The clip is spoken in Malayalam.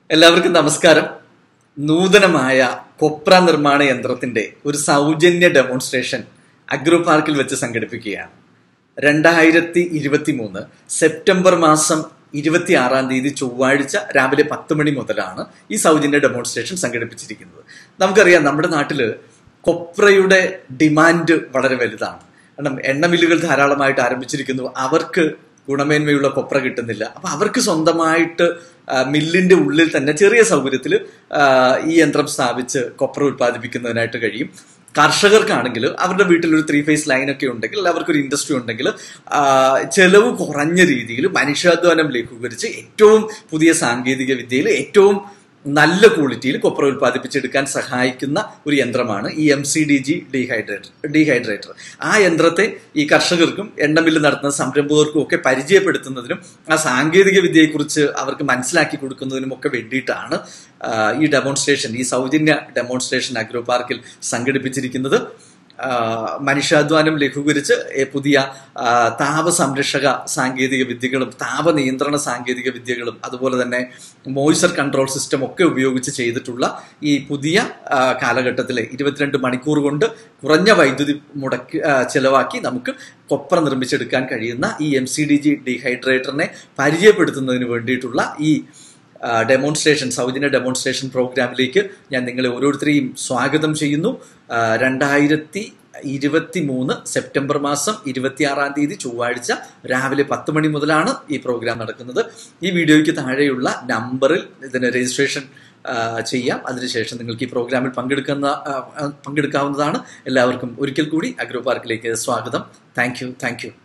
എല്ലാവർക്കും നമസ്കാരം നൂതനമായ കൊപ്ര നിർമ്മാണ യന്ത്രത്തിന്റെ ഒരു സൗജന്യ ഡെമോൺസ്ട്രേഷൻ അഗ്രോ പാർക്കിൽ വെച്ച് സംഘടിപ്പിക്കുകയാണ് രണ്ടായിരത്തി ഇരുപത്തി മൂന്ന് സെപ്റ്റംബർ മാസം ഇരുപത്തി ആറാം തീയതി ചൊവ്വാഴ്ച രാവിലെ പത്ത് മണി മുതലാണ് ഈ സൗജന്യ ഡെമോൺസ്ട്രേഷൻ സംഘടിപ്പിച്ചിരിക്കുന്നത് നമുക്കറിയാം നമ്മുടെ നാട്ടില് കൊപ്രയുടെ ഡിമാൻഡ് വളരെ വലുതാണ് കാരണം എണ്ണമില്ലുകൾ ധാരാളമായിട്ട് ആരംഭിച്ചിരിക്കുന്നു അവർക്ക് ഗുണമേന്മയുള്ള കൊപ്ര കിട്ടുന്നില്ല അപ്പൊ അവർക്ക് സ്വന്തമായിട്ട് ആ, മില്ലിന്റെ ഉള്ളിൽ തന്നെ ചെറിയ സൗകര്യത്തിൽ ഈ യന്ത്രം സ്ഥാപിച്ച് കൊപ്ര ഉത്പാദിപ്പിക്കുന്നതിനായിട്ട് കഴിയും കർഷകർക്കാണെങ്കിൽ അവരുടെ വീട്ടിൽ ഒരു ത്രീ ഫേസ് ലൈൻ ഒക്കെ ഉണ്ടെങ്കിൽ അല്ലെങ്കിൽ അവർക്കൊരു ഇൻഡസ്ട്രി ഉണ്ടെങ്കിൽ ആ, ചെലവ് കുറഞ്ഞ രീതിയിൽ മനുഷ്യാധ്വാനം ലഘൂകരിച്ച് ഏറ്റവും പുതിയ സാങ്കേതിക വിദ്യയിൽ ഏറ്റവും നല്ല ക്വാളിറ്റിയിൽ കൊപ്ര ഉൽപ്പാദിപ്പിച്ചെടുക്കാൻ സഹായിക്കുന്ന ഒരു യന്ത്രമാണ് ഈ M C D G dehydrator dehydrator ആ യന്ത്രത്തെ ഈ കർഷകർക്കും എണ്ണമില്ല് നടത്തുന്ന സംരംഭകർക്കും ഒക്കെ പരിചയപ്പെടുത്തുന്നതിനും ആ സാങ്കേതിക വിദ്യയെക്കുറിച്ച് അവർക്ക് മനസ്സിലാക്കി കൊടുക്കുന്നതിനും ഒക്കെ വേണ്ടിയിട്ടാണ് ആ, ഈ ഡെമോൺസ്ട്രേഷൻ ഈ സൗജന്യ ഡെമോൺസ്ട്രേഷൻ അഗ്രോ പാർക്കിൽ സംഘടിപ്പിച്ചിരിക്കുന്നത് ആ, മനുഷ്യാധ്വാനം ലഘൂകരിച്ച് ഏ, പുതിയ ആ, താപ സംരക്ഷക സാങ്കേതിക വിദ്യകളും താപ നിയന്ത്രണ സാങ്കേതിക വിദ്യകളും അതുപോലെ തന്നെ മോയ്സ്ചർ കൺട്രോൾ സിസ്റ്റം ഒക്കെ ഉപയോഗിച്ച് ചെയ്തിട്ടുള്ള ഈ പുതിയ ആ, കാലഘട്ടത്തിലെ ഇരുപത്തിരണ്ട് മണിക്കൂർ കൊണ്ട് കുറഞ്ഞ വൈദ്യുതി മുടക്കി ആ, ചെലവാക്കി നമുക്ക് കൊപ്ര നിർമ്മിച്ചെടുക്കാൻ കഴിയുന്ന ഈ എം സി ഡി ജി ഡീഹൈഡ്രേറ്ററിനെ പരിചയപ്പെടുത്തുന്നതിന് വേണ്ടിയിട്ടുള്ള ഈ ആ, ഡെമോൺസ്ട്രേഷൻ സൗജന്യ ഡെമോൺസ്ട്രേഷൻ പ്രോഗ്രാമിലേക്ക് ഞാൻ നിങ്ങളെ ഓരോരുത്തരെയും സ്വാഗതം ചെയ്യുന്നു ആ, രണ്ടായിരത്തി ഇരുപത്തി മൂന്ന് സെപ്റ്റംബർ മാസം ഇരുപത്തിയാറാം തീയതി ചൊവ്വാഴ്ച രാവിലെ പത്ത് മണി മുതലാണ് ഈ പ്രോഗ്രാം നടക്കുന്നത് ഈ വീഡിയോയ്ക്ക് താഴെയുള്ള നമ്പറിൽ ഇതിന് രജിസ്ട്രേഷൻ ആ, ചെയ്യാം അതിനുശേഷം നിങ്ങൾക്ക് ഈ പ്രോഗ്രാമിൽ പങ്കെടുക്കുന്ന ആ, ആ, പങ്കെടുക്കാവുന്നതാണ് എല്ലാവർക്കും ഒരിക്കൽ കൂടി അഗ്രോ പാർക്കിലേക്ക് സ്വാഗതം താങ്ക് യു താങ്ക് യു